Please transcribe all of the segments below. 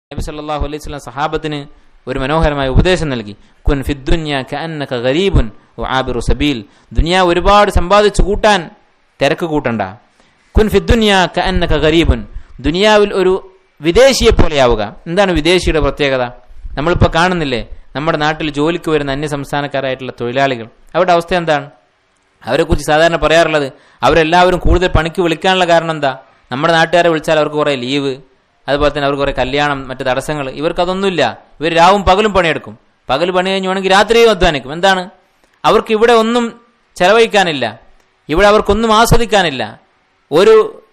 നബി സല്ലല്ലാഹു അലൈഹി വസല്ലം സഹാബത്തിന് ഒരു മനോഹരമായ ഉപദേശം നൽകി കുൻ ഫിദ്ദുന്യ കഅന്നക ഗരീബുൻ വആബിറു സബീൽ ദുനിയ ഒരുപാട് സമ്പാദിച്ചു കൂട്ടാൻ തിരക്ക് കൂട്ടണ്ട കുൻ ഫിദ്ദുന്യ കഅന്നക ഗരീബുൻ ദുനിയാവിൽ ഒരു വിദേശിയെ പോലെയാവുക എന്താണ് വിദേശിയുടെ പ്രത്യേകത നമ്മളിപ്പോൾ കാണുന്നില്ലേ നമ്മുടെ നാട്ടിൽ ജോലിക്ക് വരുന്ന അന്യ സംസ്ഥാനക്കാരായിട്ടുള്ള തൊഴിലാളികൾ അവരുടെ അവസ്ഥ എന്താണ് അവരെക്കുറിച്ച് സാധാരണ പറയാറുള്ളത് അവരെല്ലാവരും കൂടുതൽ പണിക്ക് വിളിക്കാനുള്ള കാരണം എന്താ നമ്മുടെ നാട്ടുകാരെ വിളിച്ചാൽ അവർക്ക് കുറേ ലീവ് അതുപോലെ തന്നെ അവർക്ക് കുറേ കല്യാണം മറ്റ് തടസ്സങ്ങൾ ഇവർക്ക് അതൊന്നുമില്ല ഇവർ രാവും പകലും പണിയെടുക്കും പകൽ പണി കഴിഞ്ഞ് വേണമെങ്കിൽ രാത്രിയും അധ്വാനിക്കും എന്താണ് അവർക്ക് ഇവിടെ ഒന്നും ചെലവഴിക്കാനില്ല ഇവിടെ അവർക്കൊന്നും ആസ്വദിക്കാനില്ല ഒരു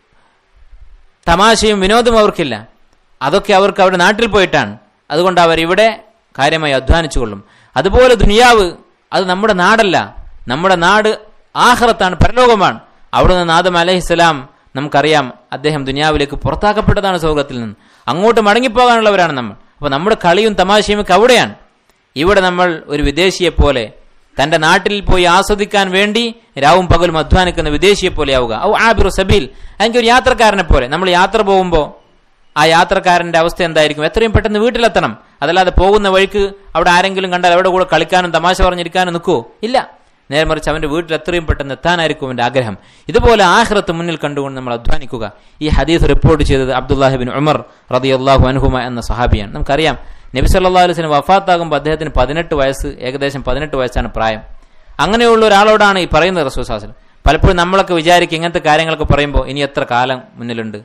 തമാശയും വിനോദവും അവർക്കില്ല അതൊക്കെ അവർക്ക് അവരുടെ നാട്ടിൽ പോയിട്ടാണ് അതുകൊണ്ട് അവർ ഇവിടെ കാര്യമായി അധ്വാനിച്ചു കൊള്ളും അതുപോലെ ദുനിയാവ് അത് നമ്മുടെ നാടല്ല നമ്മുടെ നാട് ആഹ്റത്താണ് പരലോകമാണ് അവിടെ നിന്ന് ആദം അലഹിസ്സലാം നമുക്കറിയാം അദ്ദേഹം ദുനിയാവിലേക്ക് പുറത്താക്കപ്പെട്ടതാണ് സ്വർഗത്തിൽ നിന്ന് അങ്ങോട്ട് മടങ്ങിപ്പോകാനുള്ളവരാണ് നമ്മൾ അപ്പോൾ നമ്മുടെ കളിയും തമാശയും ഒക്കെ അവിടെയാണ് ഇവിടെ നമ്മൾ ഒരു വിദേശിയെ പോലെ തന്റെ നാട്ടിൽ പോയി ആസ്വദിക്കാൻ വേണ്ടി രാവും പകലും അധ്വാനിക്കുന്ന വിദേശിയെ പോലെയാവുക ഔ ആബിറു സബീൽ അല്ലെങ്കിൽ ഒരു യാത്രക്കാരനെ പോലെ നമ്മൾ യാത്ര പോകുമ്പോൾ ആ യാത്രക്കാരന്റെ അവസ്ഥ എന്തായിരിക്കും എത്രയും പെട്ടെന്ന് വീട്ടിലെത്തണം അതല്ലാതെ പോകുന്ന വഴിക്ക് അവിടെ ആരെങ്കിലും കണ്ടാൽ അവിടെ കൂടെ കളിക്കാനും തമാശ പറഞ്ഞിരിക്കാനും നിൽക്കുവോ ഇല്ല നേരെ മറിച്ച് അവന്റെ വീട്ടിൽ എത്രയും പെട്ടെന്ന് എത്താനായിരിക്കും അവന്റെ ആഗ്രഹം ഇതുപോലെ ആഹ്റത്ത് മുന്നിൽ കണ്ടുകൊണ്ട് നമ്മൾ അധ്വാനിക്കുക ഈ ഹദീസ് റിപ്പോർട്ട് ചെയ്തത് അബ്ദുല്ലാഹിബിൻ ഉമർ റതി അള്ളാഹു അനുഹുമ എന്ന സഹാബിയാണ് നമുക്കറിയാം നബി സല്ലാ അലുസ്ലിന് വഫാത്താകുമ്പോൾ അദ്ദേഹത്തിന് പതിനെട്ട് വയസ്സ് ഏകദേശം പതിനെട്ട് വയസ്സാണ് പ്രായം അങ്ങനെയുള്ള ഒരാളോടാണ് ഈ പറയുന്നത് റസൂൽ സാഹസിൽ പലപ്പോഴും നമ്മളൊക്കെ വിചാരിക്കും ഇങ്ങനത്തെ കാര്യങ്ങളൊക്കെ പറയുമ്പോൾ ഇനി എത്ര കാലം മുന്നിലുണ്ട്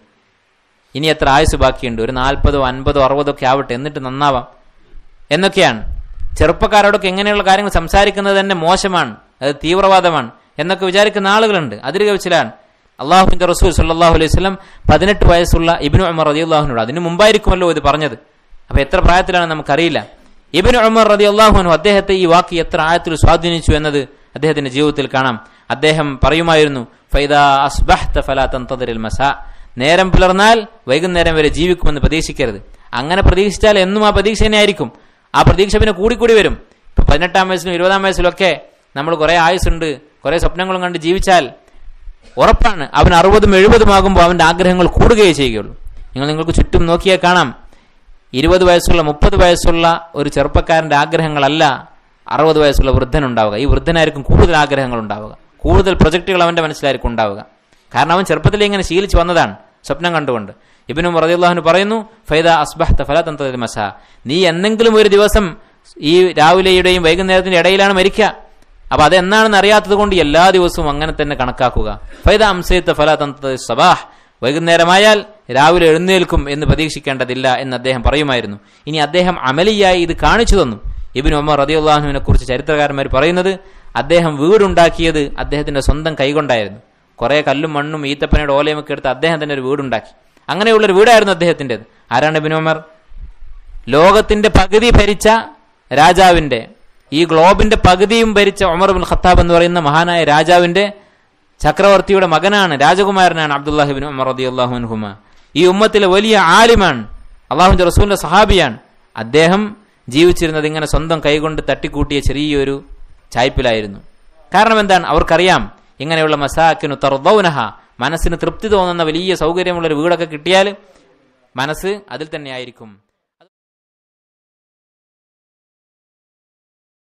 ഇനി എത്ര ആയുസ് ബാക്കിയുണ്ട് ഒരു നാൽപ്പതോ അൻപതോ അറുപതോ ഒക്കെ ആവട്ടെ എന്നിട്ട് നന്നാവാം എന്നൊക്കെയാണ് ചെറുപ്പക്കാരോടൊക്കെ എങ്ങനെയുള്ള കാര്യങ്ങൾ സംസാരിക്കുന്നത് തന്നെ മോശമാണ് അത് തീവ്രവാദമാണ് എന്നൊക്കെ വിചാരിക്കുന്ന ആളുകളുണ്ട് അതിര് കവിച്ചിലാണ് അള്ളാഹുവിന്റെ റസൂൽ സല്ലാഹു അലൈഹി സ്വലം പതിനെട്ട് വയസ്സുള്ള ഇബിനു ഉമർ റതി അള്ളാഹുനോട് അതിന് മുമ്പായിരിക്കുമല്ലോ ഇത് പറഞ്ഞത് അപ്പൊ എത്ര പ്രായത്തിലാണ് നമുക്കറിയില്ല ഇബിനു ഉമർ റതി അള്ളാഹുനു അദ്ദേഹത്തെ ഈ വാക്ക് എത്ര ആയത്തിൽ സ്വാധീനിച്ചു എന്നത് അദ്ദേഹത്തിന്റെ ജീവിതത്തിൽ കാണാം അദ്ദേഹം പറയുമായിരുന്നു ഫൈദ അസ്ബഹ്ത ഫലാ തന്തദിരിൽ മസാ നേരം പുലർന്നാൽ വൈകുന്നേരം വരെ ജീവിക്കുമെന്ന് പ്രതീക്ഷിക്കരുത് അങ്ങനെ പ്രതീക്ഷിച്ചാൽ എന്നും ആ പ്രതീക്ഷ തന്നെ ആയിരിക്കും ആ പ്രതീക്ഷ പിന്നെ കൂടിക്കൂടി വരും ഇപ്പൊ പതിനെട്ടാം വയസ്സിലും ഇരുപതാം വയസ്സിലൊക്കെ നമ്മൾ കുറെ ആയുസ്സുണ്ട് കുറെ സ്വപ്നങ്ങളും കണ്ട് ജീവിച്ചാൽ ഉറപ്പാണ് അവൻ അറുപതും എഴുപതുമാകുമ്പോൾ അവന്റെ ആഗ്രഹങ്ങൾ കൂടുകയേ ചെയ്യുകയുള്ളൂ നിങ്ങൾ നിങ്ങൾക്ക് ചുറ്റും നോക്കിയാൽ കാണാം ഇരുപത് വയസ്സുള്ള മുപ്പത് വയസ്സുള്ള ഒരു ചെറുപ്പക്കാരന്റെ ആഗ്രഹങ്ങളല്ല അറുപത് വയസ്സുള്ള വൃദ്ധനുണ്ടാവുക ഈ വൃദ്ധനായിരിക്കും കൂടുതൽ ആഗ്രഹങ്ങൾ ഉണ്ടാവുക കൂടുതൽ പ്രൊജക്റ്റുകൾ അവന്റെ മനസ്സിലായിരിക്കും ഉണ്ടാവുക കാരണം അവൻ ചെറുപ്പത്തിലേ ഇങ്ങനെ ശീലിച്ചു വന്നതാണ് സ്വപ്നം കണ്ടുകൊണ്ട് ഇബിനു റദിയുള്ളാഹുന് പറയുന്നു ഫൈദ അസ്ബഹ്ത ഫല തന്ത്ര മസ നീ എന്തെങ്കിലും ഒരു ദിവസം ഈ രാവിലെയുടെയും വൈകുന്നേരത്തിന്റെ ഇടയിലാണ് മരിക്കുക അപ്പൊ അത് എന്നാണെന്ന് അറിയാത്തത് കൊണ്ട് എല്ലാ ദിവസവും അങ്ങനെ തന്നെ കണക്കാക്കുക ഫൈദ അംസയത്ത് ഫല തന്ത്ര സബാഹ് വൈകുന്നേരമായാൽ രാവിലെ എഴുന്നേൽക്കും എന്ന് പ്രതീക്ഷിക്കേണ്ടതില്ല എന്ന് അദ്ദേഹം പറയുമായിരുന്നു ഇനി അദ്ദേഹം അമലിയായി ഇത് കാണിച്ചു തന്നു ഇബിൻ ഉമർ റദിയുള്ളാഹുവിനെ കുറിച്ച് ചരിത്രകാരന്മാർ പറയുന്നത് അദ്ദേഹം വീടുണ്ടാക്കിയത് അദ്ദേഹത്തിന്റെ സ്വന്തം കൈകൊണ്ടായിരുന്നു കുറെ കല്ലും മണ്ണും ഈത്തപ്പനയുടെ ഓലയും ഒക്കെ എടുത്ത് അദ്ദേഹം തന്നെ ഒരു വീടുണ്ടാക്കി അങ്ങനെയുള്ളൊരു വീടായിരുന്നു അദ്ദേഹത്തിൻ്റെത് ആരാണ് ഇബിൻ ഉമർ ലോകത്തിന്റെ പകുതി ഭരിച്ച രാജാവിന്റെ ഈ ഗ്ലോബിന്റെ പകുതിയും ഭരിച്ച ഉമർ ബിൻ ഖത്താബ് എന്ന് പറയുന്ന മഹാനായ രാജാവിന്റെ ചക്രവർത്തിയുടെ മകനാണ് രാജകുമാരനാണ് അബ്ദുല്ലാഹിബിൻ ഉമർ റദിയുള്ളാഹു അൻഹുമ ഈ ഉമ്മത്തിലെ വലിയ ആലിമാണ് അള്ളാഹുന്റെ റസൂലിന്റെ സഹാബിയാണ് അദ്ദേഹം ജീവിച്ചിരുന്നത് ഇങ്ങനെ സ്വന്തം കൈകൊണ്ട് തട്ടിക്കൂട്ടിയ ചെറിയൊരു ചായ്പിലായിരുന്നു കാരണം എന്താണ് അവർക്കറിയാം ഇങ്ങനെയുള്ള മസാക്കിനു തർദൗനഹ മനസ്സിന് തൃപ്തി തോന്നുന്ന വലിയ സൗകര്യമുള്ളൊരു വീടൊക്കെ കിട്ടിയാൽ മനസ്സ് അതിൽ തന്നെ ആയിരിക്കും